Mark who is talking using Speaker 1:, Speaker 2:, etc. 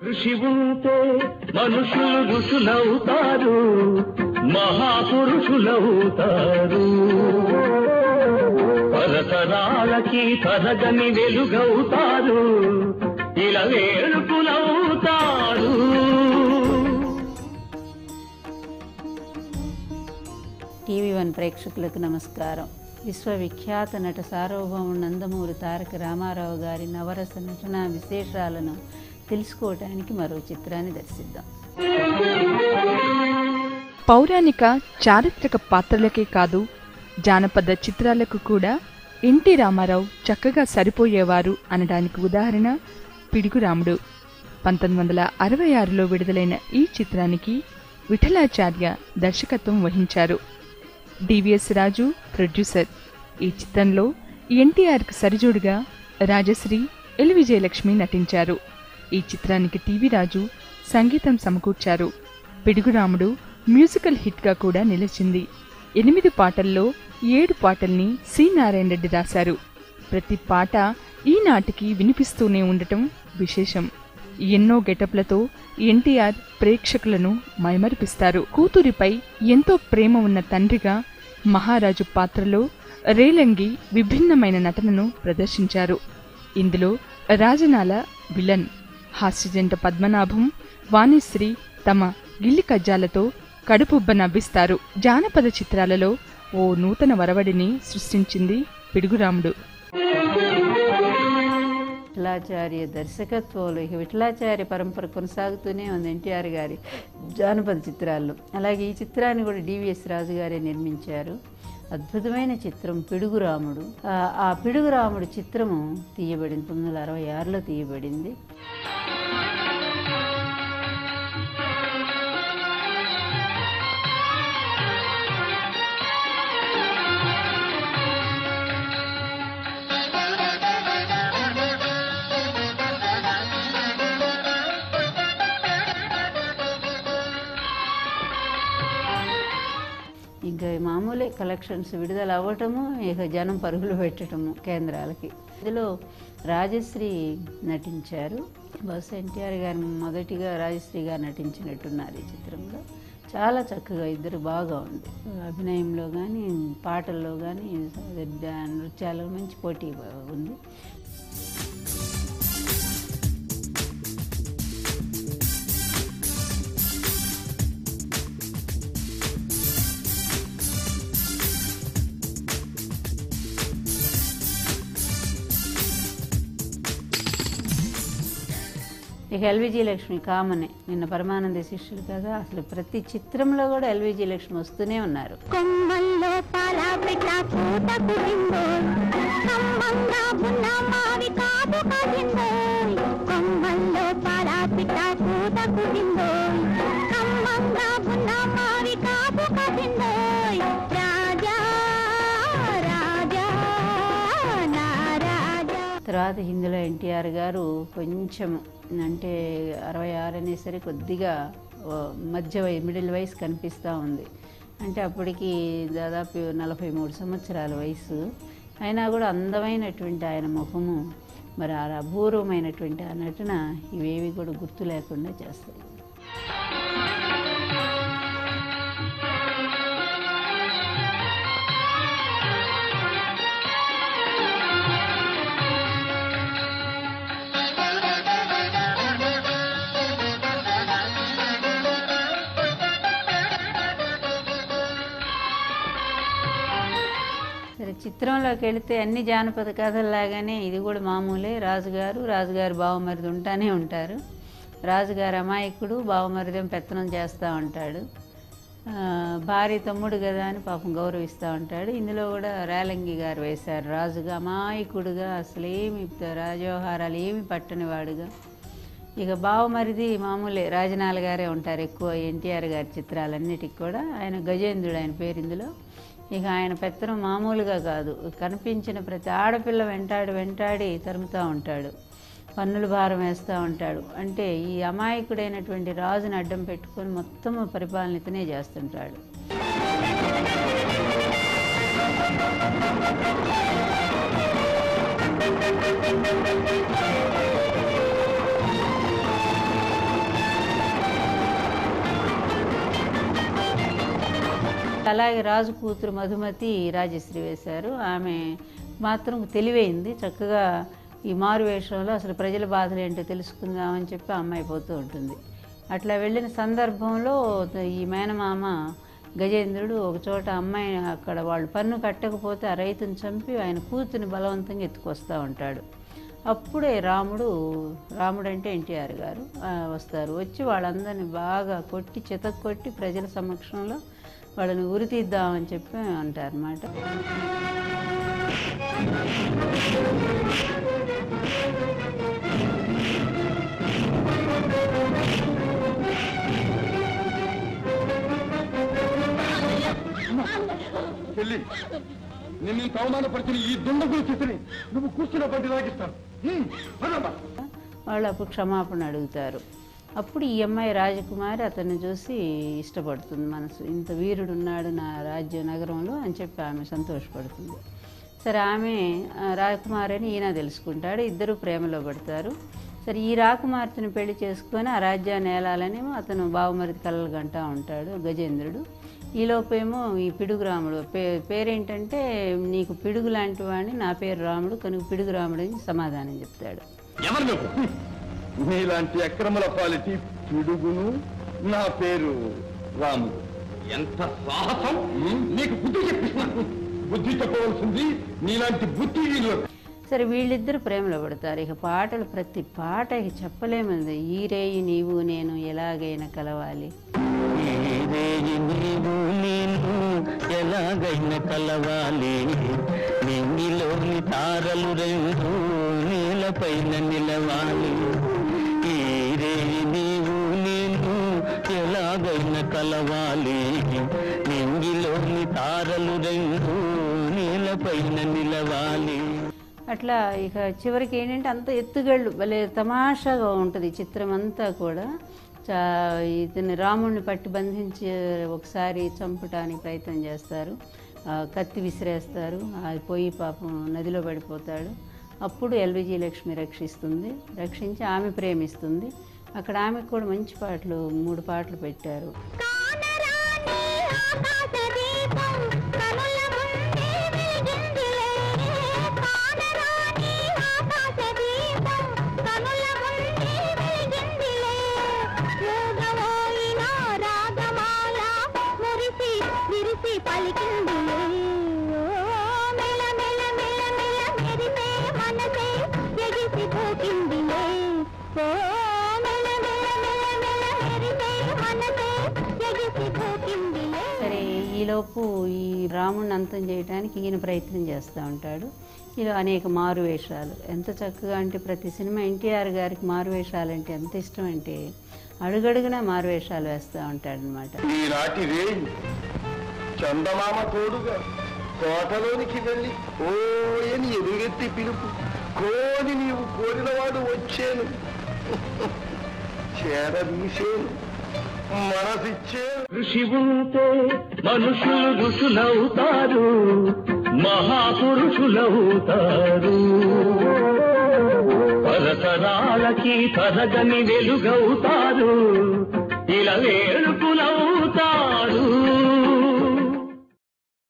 Speaker 1: ఋషి ఉంటే మనుషులు ఋషులవుతారు మహాపురుషులవుతారు తరతరాలకి తరగని వెలుగవుతారు ఇలా వేడుకులవుతారు
Speaker 2: టీవీ వన్ ప్రేక్షకులకు నమస్కారం విశ్వవిఖ్యాత నట సార్వభౌమ నందమూరి తారక రామారావు గారి నవరస నటన విశేషాలను తెలుసుకోవటానికి మరో చిత్రాన్ని దర్శిద్దాం
Speaker 3: పౌరాణిక చారిత్రక పాత్రలకే కాదు జానపద చిత్రాలకు కూడా ఎన్టీ రామారావు చక్కగా సరిపోయేవారు అనడానికి ఉదాహరణ పిడుగురాముడు పంతొమ్మిది వందల అరవై ఆరులో విడుదలైన ఈ చిత్రానికి విఠలాచార్య దర్శకత్వం వహించారు డివిఎస్ రాజు ప్రొడ్యూసర్ ఈ చిత్రంలో ఎన్టీఆర్కి సరిజోడుగా రాజశ్రీ ఎల్ విజయలక్ష్మి నటించారు ఈ చిత్రానికి టీవీ రాజు సంగీతం సమకూర్చారు పిడుగురాముడు మ్యూజికల్ హిట్గా కూడా నిలిచింది ఎనిమిది పాటల్లో ఏడు పాటల్ని సి నారాయణ రెడ్డి రాశారు ప్రతి పాట ఈనాటికి వినిపిస్తూనే ఉండటం విశేషం ఎన్నో గెటప్లతో ఎన్టీఆర్ ప్రేక్షకులను మైమరిపిస్తారు కూతురిపై ఎంతో ప్రేమ ఉన్న తండ్రిగా మహారాజు పాత్రలో రేలంగి విభిన్నమైన నటనను ప్రదర్శించారు ఇందులో రాజనాల విలన్ హాస్యజంట పద్మనాభం వాణిశ్రీ తమ గిల్లి కజ్జాలతో కడుపుబ్బ నవ్విస్తారు జానపద చిత్రాలలో ఓ నూతన వరవడిని సృష్టించింది పిడుగురాముడు
Speaker 2: విఠలాచార్య దర్శకత్వంలో ఇక విఠలాచార్య పరంపర కొనసాగుతూనే ఉంది ఎన్టీఆర్ గారి జానపద చిత్రాల్లో అలాగే ఈ చిత్రాన్ని కూడా డివిఎస్ రాజు గారే నిర్మించారు అద్భుతమైన చిత్రం పిడుగురాముడు ఆ- ఆ పిడుగురాముడు చిత్రము తీయబడింది పంతొమ్మిది వందల అరవై ఆరులో తీయబడింది ఇంకా మామూలే కలెక్షన్స్ విడుదల అవ్వటము ఇక జనం పరుగులు పెట్టడము కేంద్రాలకి ఇందులో రాజశ్రీ నటించారు బహుశా ఎన్టీఆర్ గారు మొదటిగా రాజశ్రీ గారు నటించినట్టున్నారు ఈ చిత్రంలో చాలా చక్కగా ఇద్దరు బాగా ఉంది అభినయంలో కానీ పాటల్లో కానీ నృత్యాల్లో మంచి పోటీ ఉంది ఇక ఎల్విజి లక్ష్మి కామనే నిన్న పరమానంద శిష్యులు కదా అసలు ప్రతి చిత్రంలో కూడా ఎల్విజి లక్ష్మి వస్తూనే ఉన్నారు
Speaker 4: కొమ్మల్లో పాల పెట్ట పూత కురిందో కమ్మంగా ఉన్న మావి కాపు కాసిందో కొమ్మల్లో పాల పెట్ట పూత కురిందో కమ్మంగా ఉన్న మావి కాపు కాసిందో రాజా రాజా నా రాజా
Speaker 2: తర్వాత హిందీలో ఎన్టీఆర్ గారు కొంచెం అంటే అరవై ఆరు అనేసరి కొద్దిగా ఓ మధ్య వయ మిడిల్ వయసు కనిపిస్తూ ఉంది అంటే అప్పటికి దాదాపు నలభై మూడు సంవత్సరాల వయసు అయినా కూడా అందమైనటువంటి ఆయన ముఖము మరి ఆ అపూర్వమైనటువంటి ఆ నటన ఇవేవి కూడా గుర్తు లేకుండా చేస్తాయి సరే చిత్రంలోకి వెళితే అన్ని జానపద కథల్లాగానే ఇది కూడా మామూలే రాజుగారు రాజుగారు బావమరిది ఉంటానే ఉంటారు రాజుగారు అమాయకుడు బావమరిదేం పెత్తనం చేస్తూ ఉంటాడు ఆ, భార్య తమ్ముడు కదా అని పాపం గౌరవిస్తూ ఉంటాడు ఇందులో కూడా రేలంగి గారు వేశారు రాజుగా అమాయకుడుగా అసలేమి రాజవ్యవహారాలు ఏమి పట్టని వాడుగా ఇక బావమరిది మామూలే రాజనాల గారే ఉంటారు ఎక్కువ ఎన్టీఆర్ గారి చిత్రాలన్నిటికి కూడా ఆయన గజేంద్రుడు ఆయన పేరు ఇందులో ఇక ఆయన పెత్తనం మామూలుగా కాదు కనిపించిన ప్రతి ఆడపిల్ల వెంటాడి వెంటాడి తరుముతూ ఉంటాడు పన్నుల భారం వేస్తూ ఉంటాడు అంటే ఈ అమాయకుడైనటువంటి రాజుని అడ్డం పెట్టుకొని మొత్తం పరిపాలన ఇతనే చేస్తుంటాడు అలాగే రాజు కూతురు మధుమతి రాజశ్రీ వేశారు ఆమె మాత్రం తెలివైంది చక్కగా ఈ మారు వేషంలో అసలు ప్రజల బాధలు ఏంటో తెలుసుకుందామని చెప్పి ఆ అమ్మాయి పోతూ ఉంటుంది అట్లా వెళ్ళిన సందర్భంలో ఈ మేనమామ గజేంద్రుడు ఒక చోట అమ్మాయి అక్కడ వాళ్ళు పన్ను కట్టకపోతే ఆ రైతుని చంపి ఆయన కూతుని బలవంతంగా ఎత్తుకొస్తూ ఉంటాడు అప్పుడే రాముడు రాముడు అంటే ఎన్టీఆర్ గారు ఆ, వస్తారు వచ్చి వాళ్ళందరినీ బాగా కొట్టి చితక్ కొట్టి ప్రజల సమక్షంలో వాళ్ళని ఉరి తీద్దామని చెప్పి అంటారు అన్నమాట
Speaker 5: చెల్లి నిన్ను ఇంత అవమానపరిచిన ఈ దుండగుల స్థితిని నువ్వు కూర్చున్న బండి లాగిస్తాను హ్మ్, పదమ్మా.
Speaker 2: వాళ్ళు అప్పుడు క్షమాపణ అడుగుతారు అప్పుడు ఈ అమ్మాయి రాజకుమారి అతన్ని చూసి ఇష్టపడుతుంది మనసు ఇంత వీరుడు ఉన్నాడు నా రాజ్య నగరంలో అని చెప్పి ఆమె సంతోషపడుతుంది సరే ఆమె ఆ, రాకుమారి అని ఈయన తెలుసుకుంటాడు ఇద్దరు ప్రేమలో పడతారు సరే ఈ రాకుమార్తెను పెళ్లి చేసుకొని ఆ రాజ్యాన్ని ఏలాలనేమో అతను బావమరిది కలలు గంటా ఉంటాడు గజేంద్రుడు ఈలోపేమో ఈ పిడుగు రాముడు పే పేరేంటంటే నీకు పిడుగు లాంటి వాడిని నా పేరు రాముడు కనుక పిడుగు రాముడు అని సమాధానం చెప్తాడు
Speaker 5: ఎవరు నువ్వు నీలాంటి అక్రమల పాలిటి పిడుగును నా పేరు రాముడు ఎంత సాహసం నీకు బుద్ధి చెప్పిస్తాను బుద్ధి చెప్పవలసింది నీలాంటి బుద్ధి
Speaker 2: సరే వీళ్ళిద్దరు ప్రేమలో పడతారు ఇక పాటలు ప్రతి పాట ఇక చెప్పలేమంది ఈ రేయి నీవు నేను ఎలాగైనా కలవాలి
Speaker 1: నీరేయి నీవు నేను ఎలాగైనా కలవాలి నింగిలోని తారలు రెండు నీలపైన నిలవాలి ఈ రేయి నీవు నేను ఎలాగైనా కలవాలి నింగిలోని తారలు రెండు నీలపైన నిలవాలి
Speaker 2: అట్లా ఇక చివరికి ఏంటంటే అంత ఎత్తుగళ్ళు భలే తమాషాగా ఉంటుంది ఈ చిత్రం అంతా కూడా చా ఇతని రాముడిని పట్టి బంధించి ఒకసారి చంపటానికి ప్రయత్నం చేస్తారు ఆ, కత్తి విసిరేస్తారు ఆ పోయి పాపం నదిలో పడిపోతాడు అప్పుడు ఎల్విజి లక్ష్మి రక్షిస్తుంది రక్షించి ఆమె ప్రేమిస్తుంది అక్కడ ఆమెకు కూడా మంచి పాటలు మూడు పాటలు పెట్టారు
Speaker 4: కానరాని ఆకాశ దీపం కనుల ముందే వెలిగిందిలే కానరాని ఆకాశ దీపం కనుల ముందే వెలిగిందిలే యోగవోయిన రాగమాల మురిసి విరిసి పలికిందిలే ఓ మెల మెల మెల మెల మెరిసే మనసే ఎగిసి పోకిందిలే ఓ మెల మెల మెల మెల మెరిసే మనసే ఎగిసి పోకిందిలే
Speaker 2: సరే ఈలోపు ఈ రాముడిని అంతం చేయడానికి ఈయన ప్రయత్నం చేస్తూ ఉంటాడు ఇలా అనేక మారు వేషాలు ఎంత చక్కగా అంటే ప్రతి సినిమా ఎన్టీఆర్ గారికి మారు వేషాలు అంటే ఎంత ఇష్టం అంటే అడుగడుగునా మారు వేషాలు వేస్తూ ఉంటాడనమాట
Speaker 5: ఈనాటి రే చందమామ తోడుగా తోటలోనికి వెళ్ళి ఓయని ఎదురెత్తి పిలుపు కోని నీవు కోరినవాడు వచ్చేను చేరదీసేను మనసిచ్చేను
Speaker 1: ఋషి ఉంటే మనుషులు ఋషులవుతారు మహాపురుషులవుతారు తరతరాలకి తరగని వెలుగవుతారు ఇలా వేడుకులవుతారు